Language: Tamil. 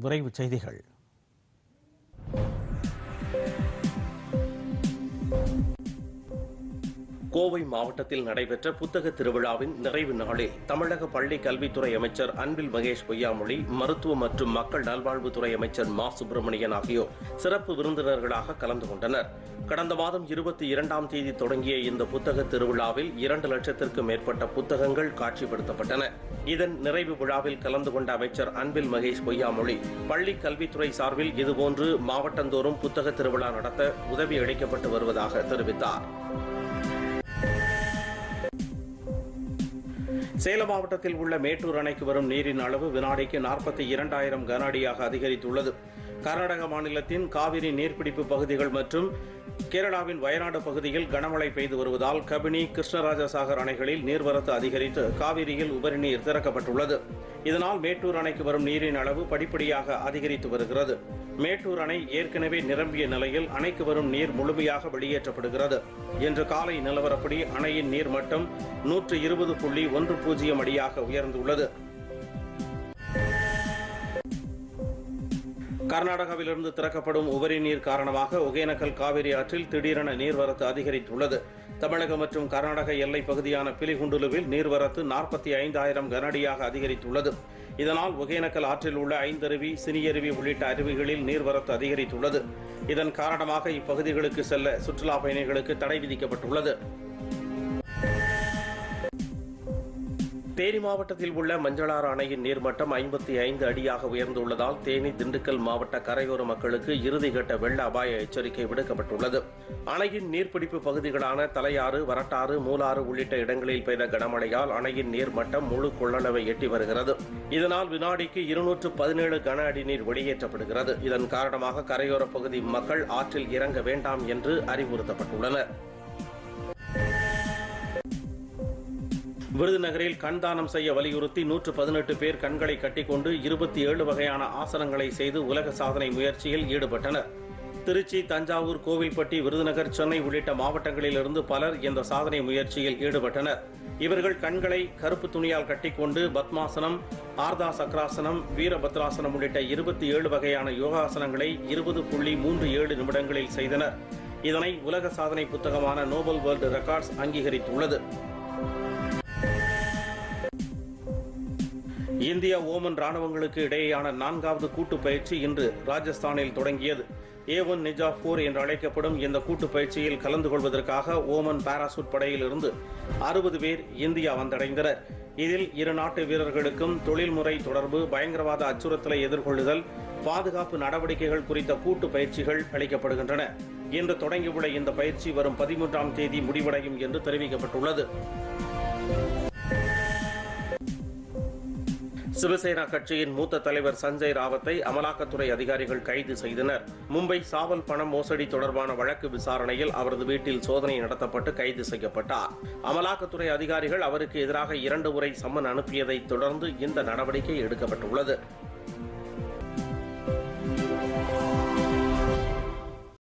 விரைவுச் செய்திகள் கோவை மாவட்டத்தில் நடைபெற்ற புத்தக திருவிழாவின் நிறைவு நாளில் தமிழக பள்ளி கல்வித்துறை அமைச்சர் அன்பில் மகேஷ் பொய்யாமொழி மருத்துவ மற்றும் மக்கள் நல்வாழ்வுத்துறை அமைச்சர் மா சுப்பிரமணியன் ஆகியோர் சிறப்பு விருந்தினர்களாக கலந்து கொண்டனர் கடந்த மாதம் இருபத்தி இரண்டாம் தேதி தொடங்கிய இந்த புத்தக திருவிழாவில் இரண்டு லட்சத்திற்கும் மேற்பட்ட புத்தகங்கள் காட்சிப்படுத்தப்பட்டன இதன் நிறைவு விழாவில் கலந்து கொண்ட அமைச்சர் அன்பில் மகேஷ் பொய்யாமொழி பள்ளி கல்வித்துறை சார்பில் இதுபோன்று மாவட்டந்தோறும் புத்தக திருவிழா நடத்த உதவி அளிக்கப்பட்டு வருவதாக தெரிவித்தார் சேலம் மாவட்டத்தில் உள்ள மேட்டூர் அணைக்கு வரும் நீரின் அளவு வினாடிக்கு நாற்பத்தி இரண்டாயிரம் கன அடியாக அதிகரித்துள்ளது கர்நாடக மாநிலத்தின் காவிரி நீர்பிடிப்பு பகுதிகள் மற்றும் கேரளாவின் வயநாடு பகுதியில் கனமழை பெய்து வருவதால் கபினி கிருஷ்ணராஜசாகர் அணைகளில் நீர்வரத்து அதிகரித்து காவிரியில் உபரி நீர் திறக்கப்பட்டுள்ளது இதனால் மேட்டூர் அணைக்கு வரும் நீரின் அளவு படிப்படியாக அதிகரித்து வருகிறது மேட்டூர் அணை ஏற்கனவே நிரம்பிய நிலையில் அணைக்கு வரும் நீர் முழுமையாக வெளியேற்றப்படுகிறது இன்று காலை நிலவரப்படி அணையின் நீர்மட்டம் நூற்று இருபது புள்ளி ஒன்று பூஜ்ஜியம் அடியாக உயர்ந்துள்ளது கர்நாடகாவிலிருந்து திறக்கப்படும் உபரி நீர் காரணமாக ஒகேனக்கல் காவிரி ஆற்றில் திடீரென நீர்வரத்து அதிகரித்துள்ளது தமிழகம் மற்றும் கர்நாடக எல்லைப் பகுதியான பிலிகுண்டுலுவில் நீர்வரத்து நாற்பத்தி ஐந்தாயிரம் கனஅடியாக அதிகரித்துள்ளது இதனால் ஒகேனக்கல் ஆற்றில் உள்ள ஐந்தருவி சினியருவி உள்ளிட்ட அருவிகளில் நீர்வரத்து அதிகரித்துள்ளது இதன் காரணமாக இப்பகுதிகளுக்கு செல்ல சுற்றுலா பயணிகளுக்கு தடை விதிக்கப்பட்டுள்ளது தேனி மாவட்டத்தில் உள்ள மஞ்சளாறு அணையின் நீர்மட்டம் ஐம்பத்தி ஐந்து அடியாக உயர்ந்துள்ளதால் தேனி திண்டுக்கல் மாவட்ட கரையோர மக்களுக்கு இறுதிக்கட்ட வெள்ள அபாய எச்சரிக்கை விடுக்கப்பட்டுள்ளது அணையின் நீர்பிடிப்பு பகுதிகளான தலையாறு வரட்டாறு மூலாறு உள்ளிட்ட இடங்களில் பெய்த கனமழையால் அணையின் நீர்மட்டம் முழு கொள்ளளவை எட்டி வருகிறது இதனால் வினாடிக்கு இருநூற்று பதினேழு கன அடி நீர் வெளியேற்றப்படுகிறது இதன் காரணமாக கரையோர பகுதி மக்கள் ஆற்றில் இறங்க வேண்டாம் என்று அறிவுறுத்தப்பட்டுள்ளனர் விருதுநகரில் கண் தானம் செய்ய வலியுறுத்தி நூற்று பதினெட்டு பேர் கண்களை கட்டிக்கொண்டு இருபத்தி ஏழு வகையான ஆசனங்களை செய்து உலக சாதனை முயற்சியில் ஈடுபட்டனர் திருச்சி தஞ்சாவூர் கோவில்பட்டி விருதுநகர் சென்னை உள்ளிட்ட மாவட்டங்களிலிருந்து பலர் இந்த சாதனை முயற்சியில் ஈடுபட்டனர் இவர்கள் கண்களை கருப்பு துணியால் கட்டிக்கொண்டு பத்மாசனம் ஆர்தா சக்ராசனம் வீரபத்ராசனம் உள்ளிட்ட இருபத்தி ஏழு வகையான யோகாசனங்களை இருபது புள்ளி மூன்று ஏழு நிமிடங்களில் செய்தனர் இதனை உலக சாதனை புத்தகமான நோபல் வேர்ல்டு ரெக்கார்ட்ஸ் அங்கீகரித்துள்ளது இந்தியா ஓமன் ராணுவங்களுக்கு இடையேயான நான்காவது கூட்டு பயிற்சி இன்று ராஜஸ்தானில் தொடங்கியது ஏ ஒன் நிஜா போர் என்று அழைக்கப்படும் இந்த கூட்டு பயிற்சியில் கலந்து கொள்வதற்காக ஓமன் பாராசூட் படையிலிருந்து அறுபது பேர் இந்தியா வந்தடைந்தனர் இதில் இரு நாட்டு வீரர்களுக்கும் தொழில்முறை தொடர்பு பயங்கரவாத அச்சுறுத்தலை எதிர்கொள்ளுதல் பாதுகாப்பு நடவடிக்கைகள் குறித்த கூட்டு பயிற்சிகள் அளிக்கப்படுகின்றன இன்று தொடங்கியுள்ள இந்த பயிற்சி வரும் பதிமூன்றாம் தேதி முடிவடையும் என்று தெரிவிக்கப்பட்டுள்ளது சிவசேனா கட்சியின் மூத்த தலைவர் சஞ்சய் ராவத்தை அமலாக்கத்துறை அதிகாரிகள் கைது செய்தனர் மும்பை சாவல் பணம் மோசடி தொடர்பான வழக்கு விசாரணையில் அவரது வீட்டில் சோதனை நடத்தப்பட்டு கைது செய்யப்பட்டார் அமலாக்கத்துறை அதிகாரிகள் அவருக்கு எதிராக இரண்டு முறை சம்மன் அனுப்பியதை தொடர்ந்து இந்த நடவடிக்கை எடுக்கப்பட்டுள்ளது